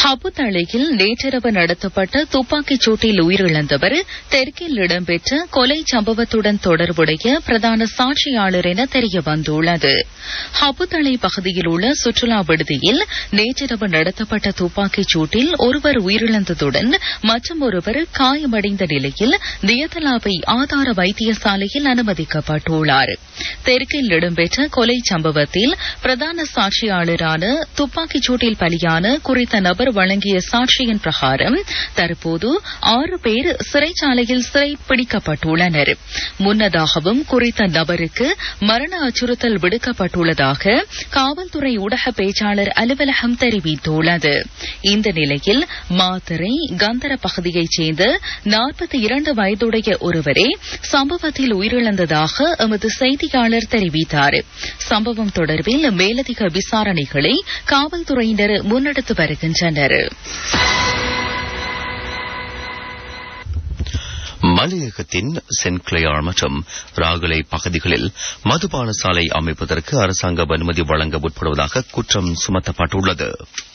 ஹபுதளையில் நேற்றிரவு நடத்தப்பட்ட துப்பாக்கிச் சூட்டில் உயிரிழந்தவர் தெற்கில் இடம்பெற்ற கொலை சம்பவத்துடன் தொடர்புடைய பிரதான சாட்சியாளர் என தெரிய வந்துள்ளது ஹபுதளை பகுதியில் உள்ள சுற்றுலா விடுதியில் நேற்றிரவு நடத்தப்பட்ட துப்பாக்கிச் சூட்டில் ஒருவர் உயிரிழந்ததுடன் மற்றும் ஒருவர் காயமடைந்த நிலையில் தியதலாவை ஆதார வைத்தியசாலையில் அனுமதிக்கப்பட்டுள்ளார் தெற்கில் இடம்பெற்ற கொலை சம்பவத்தில் பிரதான சாட்சியாளரான துப்பாக்கிச் சூட்டில் பலியான குறித்த நபர் வழங்கிய சாட்சியின் பிரகாரம் தற்போது ஆறு பேர் சிறைச்சாலையில் சிறை பிடிக்கப்பட்டுள்ளனர் முன்னதாகவும் குறித்த நபருக்கு மரண அச்சுறுத்தல் விடுக்கப்பட்டுள்ளதாக காவல்துறை ஊடக பேச்சாளர் அலுவலகம் தெரிவித்துள்ளது இந்த நிலையில் மாத்தரை கந்தர பகுதியைச் சேர்ந்த நாற்பத்தி இரண்டு வயதுடைய ஒருவரே சம்பவத்தில் உயிரிழந்ததாக எமது செய்தியாளர் தெரிவித்தார் சம்பவம் தொடர்பில் மேலதிக விசாரணைகளை காவல்துறையினர் முன்னெடுத்து வருகின்றனர் மலையகத்தின் சென்கிளையார் மற்றும் ராகலை பகுதிகளில் மதுபான சாலை அமைப்பதற்கு அரசாங்கம் அனுமதி வழங்க முற்படுவதாக குற்றம் சுமத்தப்பட்டுள்ளது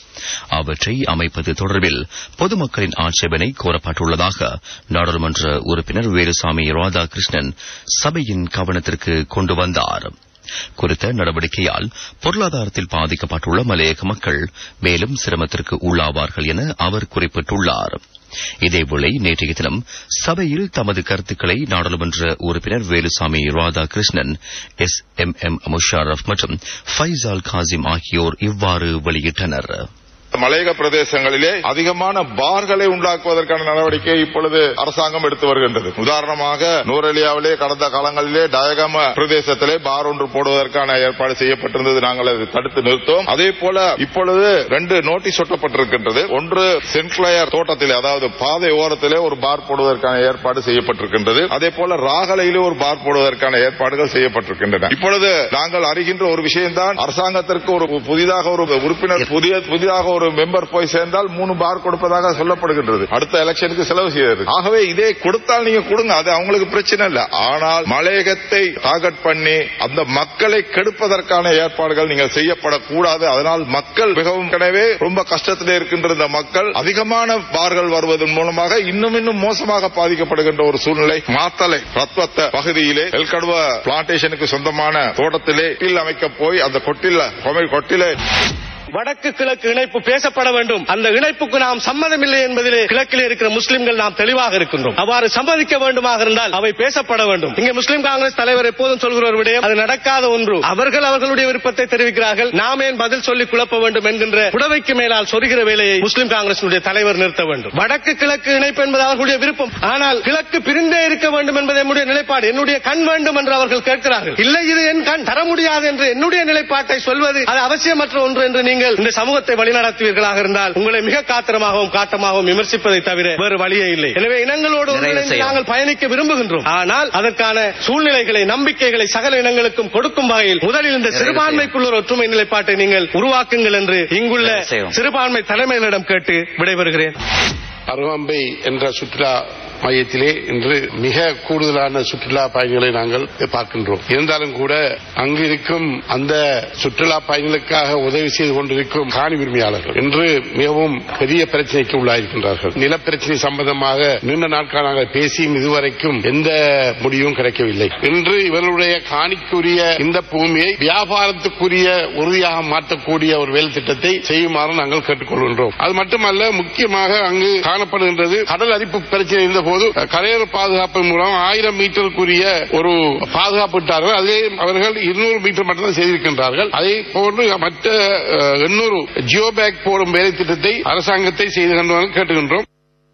அவற்றை அமைப்பது தொடர்பில் பொதுமக்களின் ஆட்சேபனை கோரப்பட்டுள்ளதாக நாடாளுமன்ற உறுப்பினர் வேலுசாமி ராதாகிருஷ்ணன் சபையின் கவனத்திற்கு கொண்டு வந்தார் குறித்த நடவடிக்கையால் பொருளாதாரத்தில் பாதிக்கப்பட்டுள்ள மலையக மக்கள் மேலும் சிரமத்திற்கு உள்ளாவார்கள் என அவர் குறிப்பிட்டுள்ளார் இதேவேளை நேற்றைய தினம் சபையில் தமது கருத்துக்களை நாடாளுமன்ற உறுப்பினர் Velusamy Radhakrishnan S M M Musharraf மற்றும் ஃபைசால் காசிம் ஆகியோர் இவ்வாறு வெளியிட்டனர் மலையக பிரதேசங்களிலே அதிகமான பார்களை உண்டாக்குவதற்கான நடவடிக்கை இப்பொழுது அரசாங்கம் எடுத்து வருகின்றது உதாரணமாக நூரலியாவிலே கடந்த காலங்களிலே டயகம பிரதேசத்திலே பார் ஒன்று போடுவதற்கான ஏற்பாடு செய்யப்பட்டிருந்தது நாங்கள் அதை தடுத்து நிறுத்தோம் அதே போல இப்பொழுது ரெண்டு நோட்டீஸ் ஒட்டப்பட்டிருக்கின்றது ஒன்று சென்ட்லயர் தோட்டத்திலே அதாவது பாதை ஓரத்திலே ஒரு பார் போடுவதற்கான ஏற்பாடு செய்யப்பட்டிருக்கின்றது அதே போல ராகலையிலே ஒரு பார் போடுவதற்கான ஏற்பாடுகள் செய்யப்பட்டிருக்கின்றன இப்பொழுது நாங்கள் அறிகின்ற ஒரு விஷயம்தான் அரசாங்கத்திற்கு ஒரு புதிதாக ஒரு உறுப்பினர் புதிய புதிதாக ஒரு ஒரு மெம்பர் போய் சேர்ந்தால் மூணு பார் கொடுப்பதாக சொல்லப்படுகின்றது அடுத்த எலெக்ஷனுக்கு செலவு செய்யறது ஆகவே இதே கொடுத்தால் நீங்க கொடுங்க அது அவங்களுக்கு பிரச்சனை இல்ல ஆனால் மலையகத்தை டார்கெட் பண்ணி அந்த மக்களை கெடுப்பதற்கான ஏற்பாடுகள் நீங்கள் செய்யப்படக்கூடாது அதனால் மக்கள் மிகவும் எனவே ரொம்ப கஷ்டத்திலே இருக்கின்ற இந்த மக்கள் அதிகமான பார்கள் வருவதன் மூலமாக இன்னும் இன்னும் மோசமாக பாதிக்கப்படுகின்ற ஒரு சூழ்நிலை மாத்தலை ரத்வத்த பகுதியிலே எல்கடுவ பிளான்டேஷனுக்கு சொந்தமான தோட்டத்திலே கொட்டில் அமைக்க போய் அந்த கொட்டில கொட்டிலே வடக்கு கிழக்கு இணைப்பு பேசப்பட வேண்டும் அந்த இணைப்புக்கு நாம் சம்மதமில்லை என்பதிலே கிழக்கிலே இருக்கிற முஸ்லிம்கள் நாம் தெளிவாக இருக்கின்றோம் அவ்வாறு சம்மதிக்க வேண்டுமாக இருந்தால் அவை பேசப்பட வேண்டும் இங்கே முஸ்லிம் காங்கிரஸ் தலைவர் எப்போதும் சொல்கிற ஒரு விடயம் அது நடக்காத ஒன்று அவர்கள் அவர்களுடைய விருப்பத்தை தெரிவிக்கிறார்கள் நாம் ஏன் பதில் சொல்லி குழப்ப வேண்டும் என்கின்ற புடவைக்கு மேலால் சொருகிற வேலையை முஸ்லிம் காங்கிரசினுடைய தலைவர் நிறுத்த வேண்டும் வடக்கு கிழக்கு இணைப்பு என்பது அவர்களுடைய விருப்பம் ஆனால் கிழக்கு பிரிந்தே இருக்க வேண்டும் என்பது என்னுடைய நிலைப்பாடு என்னுடைய கண் வேண்டும் என்று அவர்கள் கேட்கிறார்கள் இல்லை இது என் கண் தர முடியாது என்று என்னுடைய நிலைப்பாட்டை சொல்வது அது அவசியமற்ற ஒன்று என்று நீங்கள் நீங்கள் இந்த சமூகத்தை வழிநடத்துவீர்களாக இருந்தால் உங்களை மிக காத்திரமாகவும் காட்டமாகவும் விமர்சிப்பதை தவிர வேறு வழியே இல்லை எனவே இனங்களோடு ஒன்றிணைந்து நாங்கள் பயணிக்க விரும்புகின்றோம் ஆனால் அதற்கான சூழ்நிலைகளை நம்பிக்கைகளை சகல இனங்களுக்கும் கொடுக்கும் வகையில் முதலில் இந்த சிறுபான்மைக்குள்ள ஒரு ஒற்றுமை நிலைப்பாட்டை நீங்கள் உருவாக்குங்கள் என்று இங்குள்ள சிறுபான்மை தலைமைகளிடம் கேட்டு விடைபெறுகிறேன் அருகம்பை என்ற சுற்றுலா மையத்திலே இன்று மிக கூடுதலான சுற்றுலா பயணிகளை நாங்கள் பார்க்கின்றோம் இருந்தாலும் கூட அங்கு இருக்கும் அந்த சுற்றுலா பயணிகளுக்காக உதவி செய்து கொண்டிருக்கும் காணி உரிமையாளர்கள் இன்று மிகவும் பெரிய பிரச்சனைக்கு உள்ளாயிருக்கின்றார்கள் நிலப்பிரச்சனை சம்பந்தமாக நீண்ட நாட்கள் நாங்கள் பேசியும் இதுவரைக்கும் எந்த முடிவும் கிடைக்கவில்லை இன்று இவர்களுடைய காணிக்குரிய இந்த பூமியை வியாபாரத்துக்குரிய உறுதியாக மாற்றக்கூடிய ஒரு வேலை திட்டத்தை செய்யுமாறு நாங்கள் கேட்டுக்கொள்கின்றோம் அது மட்டுமல்ல முக்கியமாக அங்கு காணப்படுகின்றது கடல் அரிப்பு பிரச்சனை இருந்த போது கரையோர பாதுகாப்பு மூலம் ஆயிரம் மீட்டருக்குரிய ஒரு பாதுகாப்பு விட்டார்கள் அதே அவர்கள் இருநூறு மீட்டர் மட்டும்தான் செய்திருக்கின்றார்கள் அதே போன்று மற்ற எண்ணூறு ஜியோ பேக் போடும் வேலை திட்டத்தை அரசாங்கத்தை செய்து கேட்டுகின்றோம்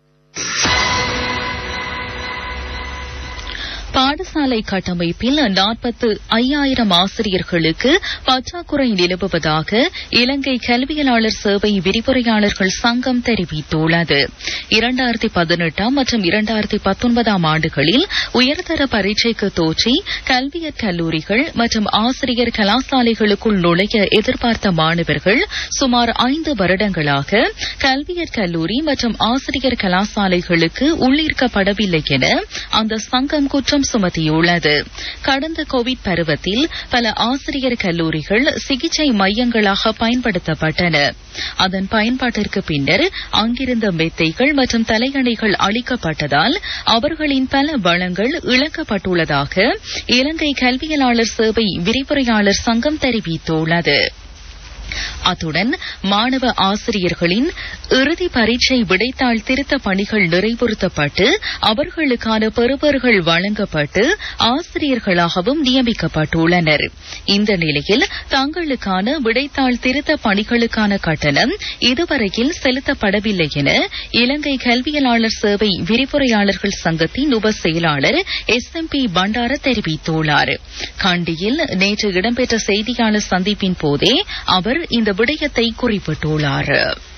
பாடசாலை கட்டமைப்பில் நாற்பத்து ஐயாயிரம் ஆசிரியர்களுக்கு பற்றாக்குறை நிலவுவதாக இலங்கை கல்வியலாளர் சேவை விரிவுரையாளர்கள் சங்கம் தெரிவித்துள்ளது இரண்டாயிரத்தி பதினெட்டாம் மற்றும் இரண்டாயிரத்தி பத்தொன்பதாம் ஆண்டுகளில் உயர்தர பரீட்சைக்கு தோற்றி கல்வியற் கல்லூரிகள் மற்றும் ஆசிரியர் கலாசாலைகளுக்குள் நுழைய எதிர்பார்த்த மாணவர்கள் சுமார் ஐந்து வருடங்களாக கல்வியற் கல்லூரி மற்றும் ஆசிரியர் கலாசாலைகளுக்கு உள்ளீர்க்கப்படவில்லை என அந்த சங்கம் குற்றம் சுமத்தியுள்ளது கடந்த கோவிட் பருவத்தில் பல ஆசிரியர் கல்லூரிகள் சிகிச்சை மையங்களாக பயன்படுத்தப்பட்டன அதன் பயன்பாட்டிற்கு பின்னர் அங்கிருந்த மெத்தைகள் மற்றும் தலையணைகள் அளிக்கப்பட்டதால் அவர்களின் பல வளங்கள் இழக்கப்பட்டுள்ளதாக இலங்கை கல்வியலாளர் சேவை விரிவுரையாளர் சங்கம் தெரிவித்துள்ளது அத்துடன் மாணவ ஆசிரியர்களின் இறுதி பரீட்சை விடைத்தாள் திருத்த பணிகள் நிறைவுறுத்தப்பட்டு அவர்களுக்கான பெறுபர்கள் வழங்கப்பட்டு ஆசிரியர்களாகவும் நியமிக்கப்பட்டுள்ளனர் இந்த நிலையில் தங்களுக்கான விடைத்தாள் திருத்த பணிகளுக்கான கட்டணம் இதுவரையில் செலுத்தப்படவில்லை என இலங்கை கல்வியலாளர் சேவை விரிவுரையாளர்கள் சங்கத்தின் உப செயலாளர் எஸ் எம் பி பண்டார தெரிவித்துள்ளார் கண்டியில் நேற்று இடம்பெற்ற செய்தியாளர் சந்திப்பின் போதே அவர் இந்த விடயத்தை குறிப்பிட்டுள்ளார்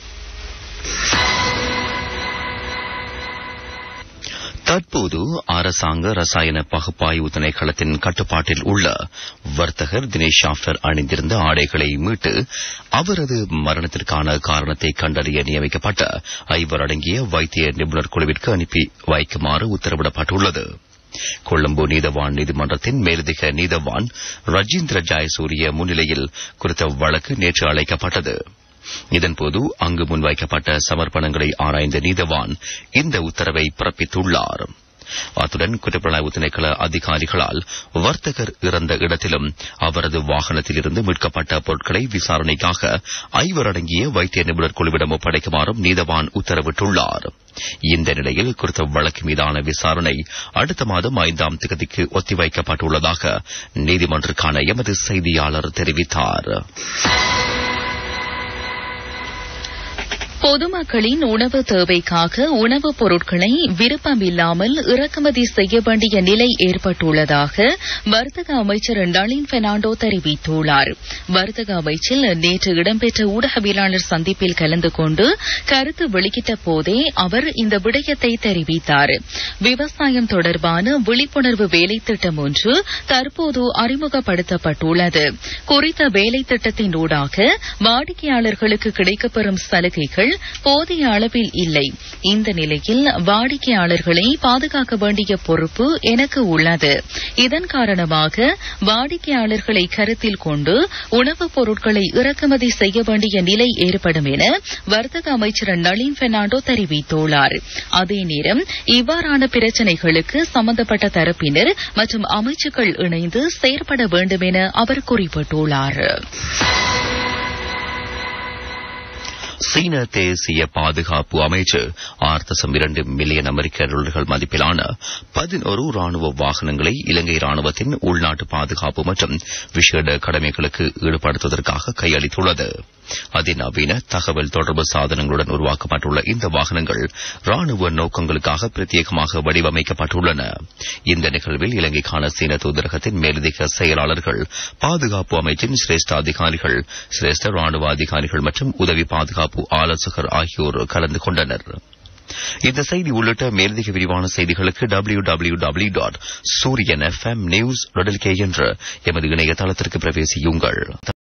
தற்போது அரசாங்க ரசாயன பகுப்பாய்வு திணைக்களத்தின் கட்டுப்பாட்டில் உள்ள வர்த்தகர் தினேஷ் ஷாஃப்டர் அணிந்திருந்த ஆடைகளை மீட்டு அவரது மரணத்திற்கான காரணத்தை கண்டறிய நியமிக்கப்பட்ட ஐவர் அடங்கிய வைத்திய நிபுணர் குழுவிற்கு அனுப்பி வைக்குமாறு உத்தரவிடப்பட்டுள்ளது கொழும்பு நீதவான் நீதிமன்றத்தின் மேலதிக நீதவான் ரஜீந்திர ஜாயசூரிய முன்னிலையில் குறித்த வழக்கு நேற்று அழைக்கப்பட்டது இதன்போது அங்கு முன்வைக்கப்பட்ட சமர்ப்பணங்களை ஆராய்ந்த நீதவான் இந்த உத்தரவை பிறப்பித்துள்ளார் அத்துடன் குற்றப்புலனாய்வு திணைக்கள அதிகாரிகளால் வர்த்தகர் இறந்த இடத்திலும் அவரது வாகனத்தில் இருந்து மீட்கப்பட்ட பொருட்களை விசாரணைக்காக ஐவர் அடங்கிய வைத்திய நிபுணர் குழுவிடம் ஒப்படைக்குமாறும் நீதவான் உத்தரவிட்டுள்ளார் இந்த நிலையில் குறித்த வழக்கு மீதான விசாரணை அடுத்த மாதம் ஐந்தாம் தேதிக்கு ஒத்திவைக்கப்பட்டுள்ளதாக நீதிமன்றக்கான எமது செய்தியாளர் தெரிவித்தார் பொதுமக்களின் உணவு தேவைக்காக உணவுப் பொருட்களை விருப்பமில்லாமல் இறக்குமதி செய்ய வேண்டிய நிலை ஏற்பட்டுள்ளதாக வர்த்தக அமைச்சர் நளின் பெர்னாண்டோ தெரிவித்துள்ளார் வர்த்தக அமைச்சில் நேற்று இடம்பெற்ற ஊடகவியலாளர் சந்திப்பில் கலந்து கொண்டு கருத்து வெளியிட்ட போதே அவர் இந்த விடயத்தை தெரிவித்தார் விவசாயம் தொடர்பான விழிப்புணர்வு வேலைத்திட்டம் ஒன்று தற்போது அறிமுகப்படுத்தப்பட்டுள்ளது குறித்த வேலைத்திட்டத்தின் ஊடாக வாடிக்கையாளர்களுக்கு கிடைக்கப்பெறும் சலுகைகள் போதிய அளவில் இல்லை இந்த நிலையில் வாடிக்கையாளர்களை பாதுகாக்க வேண்டிய பொறுப்பு எனக்கு உள்ளது இதன் காரணமாக வாடிக்கையாளர்களை கருத்தில் கொண்டு உணவுப் பொருட்களை இறக்குமதி செய்ய வேண்டிய நிலை ஏற்படும் என வர்த்தக அமைச்சர் நளின் பெர்னாண்டோ தெரிவித்துள்ளார் அதே நேரம் இவ்வாறான பிரச்சினைகளுக்கு சம்பந்தப்பட்ட தரப்பினர் மற்றும் அமைச்சுக்கள் இணைந்து செயற்பட வேண்டும் என அவர் குறிப்பிட்டுள்ளார் சீன தேசிய பாதுகாப்பு அமைச்சு ஆறு தசம் இரண்டு மில்லியன் அமெரிக்க டாலர்கள் மதிப்பிலான பதினோரு ராணுவ வாகனங்களை இலங்கை ராணுவத்தின் உள்நாட்டு பாதுகாப்பு மற்றும் விசேட கடமைகளுக்கு ஈடுபடுத்துவதற்காக கையளித்துள்ளது அதிநவீன தகவல் தொடர்பு சாதனங்களுடன் உருவாக்கப்பட்டுள்ள இந்த வாகனங்கள் ராணுவ நோக்கங்களுக்காக பிரத்யேகமாக வடிவமைக்கப்பட்டுள்ளன இந்த நிகழ்வில் இலங்கைக்கான சீன தூதரகத்தின் மேலதிக செயலாளர்கள் பாதுகாப்பு அமைச்சின் சிரேஷ்ட அதிகாரிகள் சிரேஷ்ட ராணுவ அதிகாரிகள் மற்றும் உதவி பாதுகாப்பு ஆலோசகர் ஆகியோர் கலந்து கொண்டனர் இந்த செய்தி உள்ளிட்ட மேலதிக விரிவான செய்திகளுக்கு W W W dot Sooriyan F M news என்ற எமது இணையதளத்திற்கு பிரவேசியுங்கள்